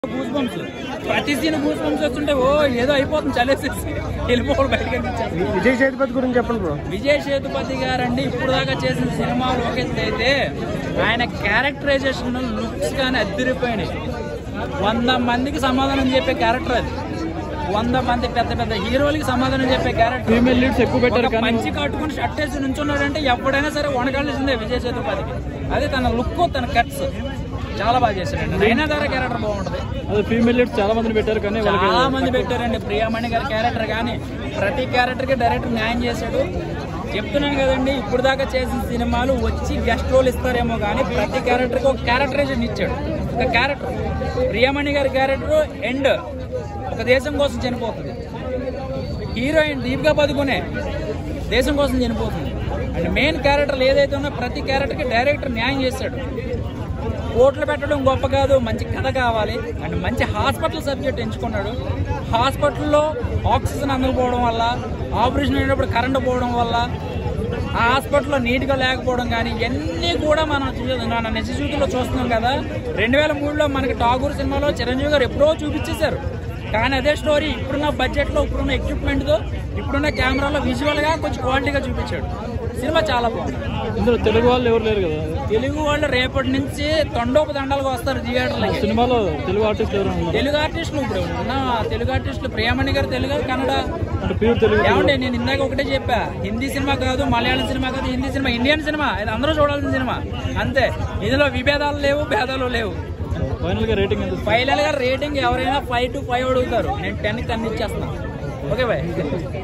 Goose bumps ప్రతి scene goose bumps వస్తుంటే ఓ ఏదో అయిపోతుంది చలేసేసి వెళ్ళిపోవడం బయటకు అనిపించేస్తుంది. విజయ్ సేతుపతి గురించి చెప్పండి బ్రో విజయ్ సేతుపతి గారండి ఇప్పుడు దాకా చేసిన సినిమాలు ఒక ఎత్తు అయితే ఆయన క్యారెక్టరైజేషన్ లుక్స్ కానీ అద్దరిపోయినాయి వంద మందికి సమాధానం చెప్పే క్యారెక్టర్ అది వంద మంది పెద్ద పెద్ద హీరోలకి సమాధానం చెప్పే క్యారెక్టర్ ఫీమేల్ లీడ్స్ ఎక్కువ పెట్టారు ఒక మంచి కట్టుకుని షర్ట్ వేసి నుంచున్నాడంటే ఎప్పుడైనా సరే వనకాల్సిందే విజయ్ సేతుపతికి అదే తన లుక్ తన కట్స్ చాలా బాగా చేశాడండి నైనాధార క్యారెక్టర్ బాగుంటది అదే ఫీమేల్ లీడ్స్ చాలా మంది పెట్టారు కానీ చాలా మంది పెట్టారండి ప్రియమణి గారి క్యారెక్టర్ కానీ ప్రతి క్యారెక్టర్ కి డైరెక్టర్ న్యాయం చేశాడు చెప్తున్నాను కదండి ఇప్పుడు దాకా చేసిన సినిమాలు వచ్చి గెస్ట్ రోల్ ఇస్తారేమో కానీ ప్రతి క్యారెక్టర్కి ఒక క్యారెక్టరైజేషన్ ఇచ్చాడు ఒక క్యారెక్టర్ ప్రియమణి గారి క్యారెక్టర్ ఎండ్ ఒక దేశం కోసం చనిపోతుంది హీరోయిన్ దీపికా పదుకునే దేశం కోసం చనిపోతుంది అండ్ మెయిన్ క్యారెక్టర్లు ఏదైతే ఉన్నా ప్రతి క్యారెక్టర్కి డైరెక్టర్ న్యాయం చేశాడు కోట్లు పెట్టడం గొప్ప కాదు మంచి కథ కావాలి అండ్ మంచి హాస్పిటల్ సబ్జెక్ట్ ఎంచుకున్నాడు హాస్పిటల్లో ఆక్సిజన్ అందకపోవడం వల్ల ఆపరేషన్ అయినప్పుడు కరెంట్ పోవడం వల్ల ఆ హాస్పిటల్లో నీట్గా లేకపోవడం కానీ ఇవన్నీ కూడా మనం చూ- మన నిజ జీవితంలో చూస్తున్నాం కదా రెండు వేల మూడులో మనకి టాగూర్ సినిమాలో చిరంజీవి గారు ఎప్పుడో చూపించేశారు కానీ అదే స్టోరీ ఇప్పుడున్న బడ్జెట్లో ఇప్పుడున్న ఎక్విప్మెంట్తో ఇప్పుడున్న కెమెరాలో విజువల్గా కొంచెం క్వాలిటీగా చూపించాడు సినిమా చాలా బాగుంది ఇందులో తెలుగు వాళ్ళు ఎవరు లేరు కదా తెలుగు వాళ్ళు రేపటి నుంచి తండోపు దండాలకు వస్తారు థియేటర్లకి సినిమాలో తెలుగు ఆర్టిస్ట్ ఎవరు ఉన్నారు తెలుగు ఆర్టిస్టులు ఇప్పుడు ఉన్న తెలుగు ఆర్టిస్టులు ప్రియమణి గారు తెలుగు కన్నడ అంటే ప్యూర్ తెలుగు ఏమండి నేను ఇందాక ఒకటే చెప్పా హిందీ సినిమా కాదు మలయాళం సినిమా కాదు హిందీ సినిమా ఇండియన్ సినిమా ఇది అందరూ చూడాల్సిన సినిమా అంతే ఇందులో విభేదాలు లేవు భేదాలు లేవు ఫైనల్ గా రేటింగ్ ఎంత ఫైనల్ గా రేటింగ్ ఎవరైనా ఫైవ్ టు ఫైవ్ అడుగుతారు నేను టెన్ కి టెన్ ఇచ్చేస్తాను ఓకే బాయ్